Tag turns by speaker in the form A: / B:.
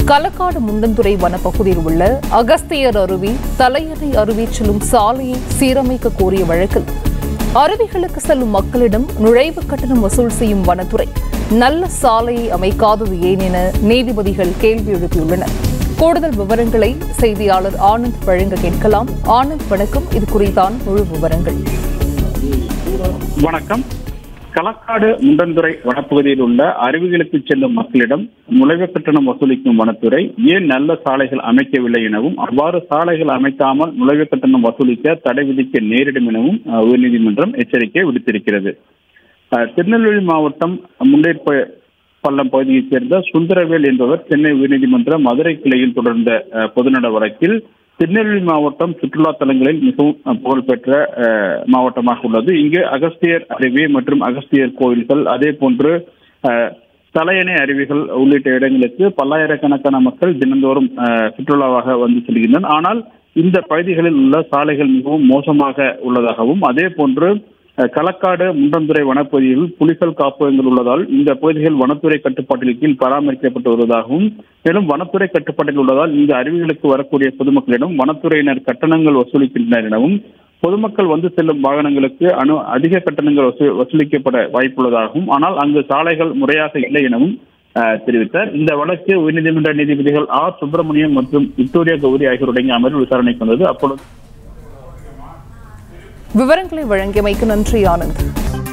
A: களக்காடு முண்டந்துறை வனப்பகுதியில் உள்ள அகஸ்தியர் அருவி தலையணை அருவி செல்லும் சாலையை சீரமைக்க கோரிய வழக்கில் அருவிகளுக்கு செல்லும் மக்களிடம் நுழைவு கட்டணம் வசூல் செய்யும் வனத்துறை நல்ல சாலையை அமைக்காதது ஏன் என நீதிபதிகள் கேள்வி எழுப்பியுள்ளனர் கூடுதல் விவரங்களை செய்தியாளர் ஆனந்த் வழங்க கேட்கலாம் ஆனந்த் வணக்கம் இது குறித்தான் முழு விவரங்கள்
B: வணக்கம் களக்காடு முண்டந்துறை வனப்பகுதியில் உள்ள அருவிகளுக்கு செல்லும் மக்களிடம் நுழைவு கட்டணம் வசூலிக்கும் வனத்துறை ஏன் நல்ல சாலைகள் அமைக்கவில்லை எனவும் அவ்வாறு சாலைகள் அமைக்காமல் நுழைவு கட்டணம் வசூலிக்க தடை விதிக்க நேரிடும் எனவும் அஹ், உயர்நீதிமன்றம் எச்சரிக்கை விடுத்திருக்கிறது அஹ், திருநெல்வேலி மாவட்டம் முல்லை ப- பள்ளம் பகுதியைச் சேர்ந்த சுந்தரவேல் என்பவர் சென்னை உயர்நீதிமன்ற மதுரை கிளையில் தொடர்ந்த அஹ், பொதுநல வழக்கில் திருநெல்வேலி மாவட்டம் சுற்றுலா தலங்களில் மிகவும் அஹ், புகழ்பெற்ற அஹ், மாவட்டமாக உள்ளது இங்கு அகஸ்தியர் அருவி மற்றும் அகஸ்தியர் கோயில்கள் அதே போன்று அஹ், தலையணை அருவிகள் உள்ளிட்ட இடங்களுக்கு பல்லாயிரக்கணக்கான மக்கள் தினந்தோறும் அஹ், சுற்றுலாவாக வந்து செல்கின்றனர் ஆனால் இந்த பகுதிகளில் உள்ள சாலைகள் மிகவும் மோசமாக உள்ளதாகவும் அதே போன்று அஹ், களக்காடு முண்டந்துறை வனப்பகுதியில் புலிகள் காப்பகங்கள் உள்ளதால் இந்த பகுதிகள் வனத்துறை கட்டுப்பாட்டில் கீழ் பராமரிக்கப்பட்டு வருவதாகவும் மேலும் வனத்துறை கட்டுப்பாட்டில் உள்ளதால் இந்த அருவிகளுக்கு வரக்கூடிய பொதுமக்களிடம் வனத்துறையினர் கட்டணங்கள் வசூலிக்கின்றனர் எனவும் பொதுமக்கள் வந்து செல்லும் வாகனங்களுக்கு அணு அதிக கட்டணங்கள் வசூ- வசூலிக்கப்பட வாய்ப்புள்ளதாகவும் ஆனால் அங்கு சாலைகள் முறையாக இல்லை எனவும் அஹ், தெரிவித்தார் இந்த வழக்கு உயர்நீதிமன்ற நீதிபதிகள் ஆர் சுப்பிரமணியம் மற்றும் விக்டோரியா கௌரி ஆகியோருடைய அமர்வு விசாரணைக்கு வந்தது அப்பொழுது
A: விவரங்களை வழங்கியமைக்கு நன்றி ஆனந்த்